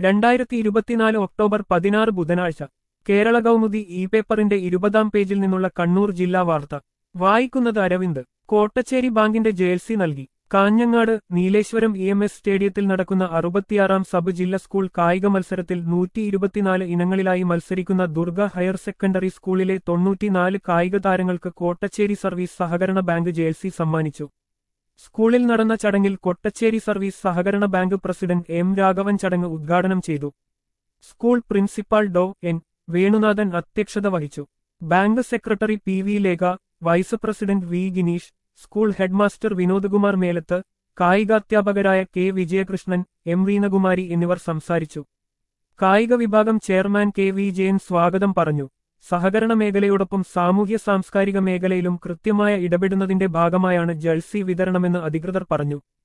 രണ്ടായിരത്തി ഇരുപത്തിനാല് ഒക്ടോബർ പതിനാറ് ബുധനാഴ്ച കേരള കൗമുദി ഇ പേപ്പറിന്റെ ഇരുപതാം പേജിൽ നിന്നുള്ള കണ്ണൂർ ജില്ലാ വാർത്ത വായിക്കുന്നത് അരവിന്ദ് കോട്ടച്ചേരി ബാങ്കിന്റെ ജേഴ്സി നൽകി Kanhangad Nileshwaram E M S സ്റ്റേഡിയത്തിൽ നടക്കുന്ന അറുപത്തിയാറാം സബ് ജില്ലാ സ്കൂൾ കായിക മത്സരത്തിൽ നൂറ്റി ഇരുപത്തിനാല് ഇനങ്ങളിലായി മത്സരിക്കുന്ന ദുർഗ ഹയർ സെക്കൻഡറി സ്കൂളിലെ തൊണ്ണൂറ്റിനാല് കായിക താരങ്ങൾക്ക് കോട്ടച്ചേരി സർവീസ് സഹകരണ ബാങ്ക് ജേഴ്സി സമ്മാനിച്ചു സ്കൂളിൽ നടന്ന ചടങ്ങിൽ കൊട്ടച്ചേരി സർവീസ് സഹകരണ ബാങ്ക് പ്രസിഡന്റ് എം രാഘവൻ ചടങ്ങ് ഉദ്ഘാടനം ചെയ്തു school principal Dr N Venunathan അധ്യക്ഷത വഹിച്ചു bank secretary P V Lekha vice president V Gineesh school headmaster Vinodkumar Melath കായികാധ്യാപകരായ കെ വിജയകൃഷ്ണൻ എം വീണകുമാരി എന്നിവർ സംസാരിച്ചു കായിക വിഭാഗം ചെയർമാൻ കെ വി ജയൻ സ്വാഗതം പറഞ്ഞു സഹകരണ മേഖലയോടൊപ്പം സാമൂഹ്യ സാംസ്കാരിക മേഖലയിലും കൃത്യമായ ഇടപെടുന്നതിന്റെ ഭാഗമായാണ് ജഴ്സി വിതരണമെന്ന് അധികൃതർ പറഞ്ഞു